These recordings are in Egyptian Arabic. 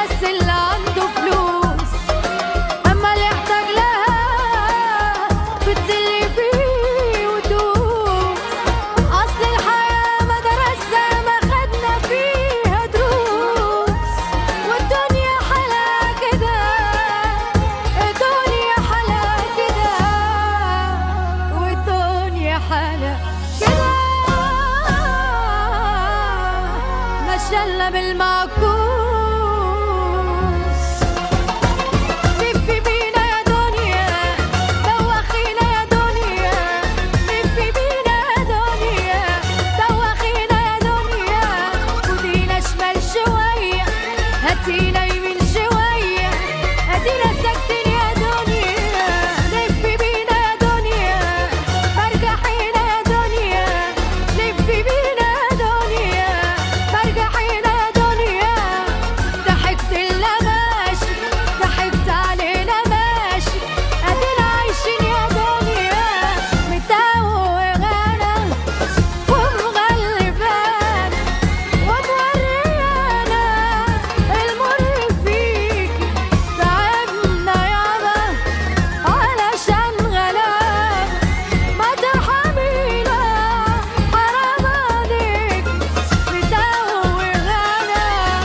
بس اللي عنده فلوس اما اللي يحتاج لها بتذل فيه وتدوس اصل الحياه مدرسه ما خدنا فيها دروس والدنيا حلا كده الدنيا حلا كده والدنيا حلا كده ماشيه الا بالمعكوس لفي بينا يا دنيا دوخينا يا دنيا لفي بينا يا دنيا دوخينا يا دنيا خدينا شمال شوية هاتينا يمين شوية ادينا ساكتين يا دنيا لفي بينا يا دنيا برجحينا يا دنيا لفي بينا يا دنيا برجحينا يا دنيا ضحكت لنا ماشي ضحكت علينا ماشي ادينا عايشين يا دنيا متوهانا ومغلبانا وموريانا المر فيكي تعبنا يابا علشان غلاب ما ترحمينا حرام عليك متوهانا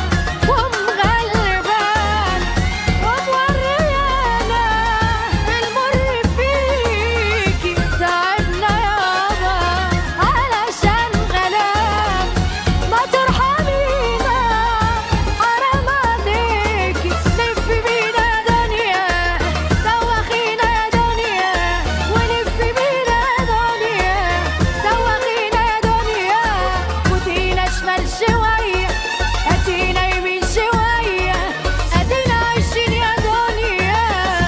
ومغلبانا وموريانا المر فيكي تعبنا يابا علشان غلاب ما ترحمينا حرام عليكي لفي بينا يا دنيا دوخينا يا دنيا ولفي بينا يا دنيا دوخينا يا دنيا خدينا شمال شوية هاتينا يمين شوية ادينا عايشين يا دنيا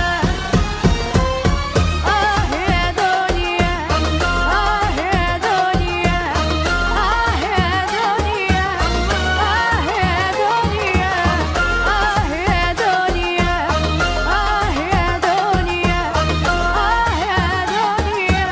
آه يا دنيا آه يا دنيا آه يا دنيا آه يا دنيا آه يا دنيا آه يا دنيا آه يا دنيا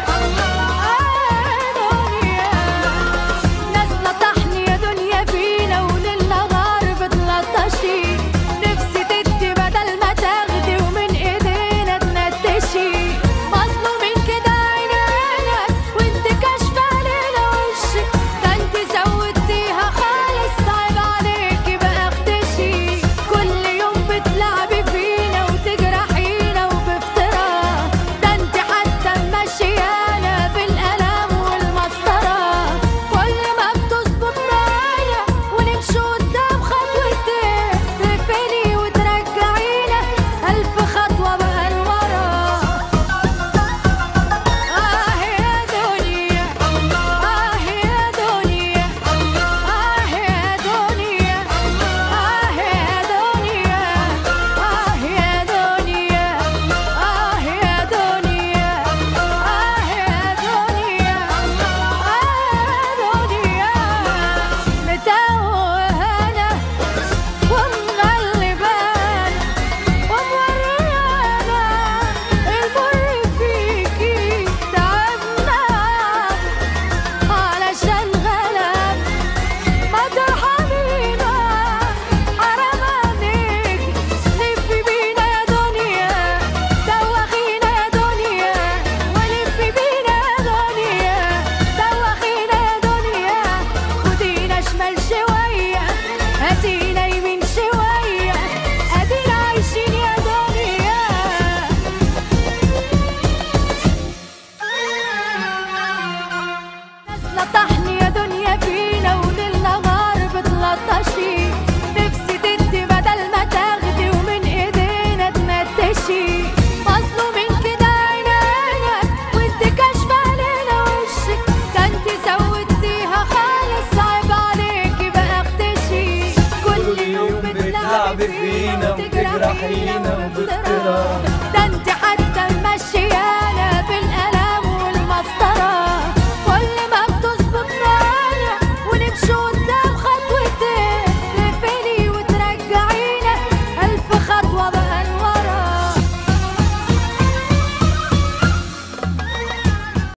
آه نازلة طحن يا دنيا فينا وللنهار بتلطشي نفسي تدي بدل ما تاخدي ومن ايدينا تنتشي مظلومين كده عينينا وانت كاشفة علينا وشك ده انت زودتيها خالص صعب عليكي بقى اختشي كل يوم بتلعبي فينا وتجرحينا وبافتراء ده انت حتى ماشيانا بالقلم والمسطرة كل ما بتظبط معانا ونمشي قدام خطوتين تقفلي وترجعينا ألف خطوة بقى لورا آه يا دنيا آه يا دنيا آه يا دنيا آه يا دنيا آه يا دنيا آه يا دنيا آه يا دنيا آه دنيا متوهانا ومغلبانا وموريانا المر فيكي تعبنا علشان غلب ما ترحمينا حرام عليك لفي بينا يا دنيا دوخينا يا دنيا ولفي بينا يا دنيا دوخينا يا دنيا خدينا شمال شوية هاتينا يمين شوية ادينا عايشين يا دنيا نازلة طحن يا دنيا فينا وللنهار بتلطشي نفسي تدي بدل ما تاخدي ومن ايدينا تنتشي مظلومين كده عينينا وانت كاشفة علينا وشك ده انت زودتيها خالص صعب عليكي بقى اختشي كل يوم بتلعبي فينا وتجرحينا وبافتراء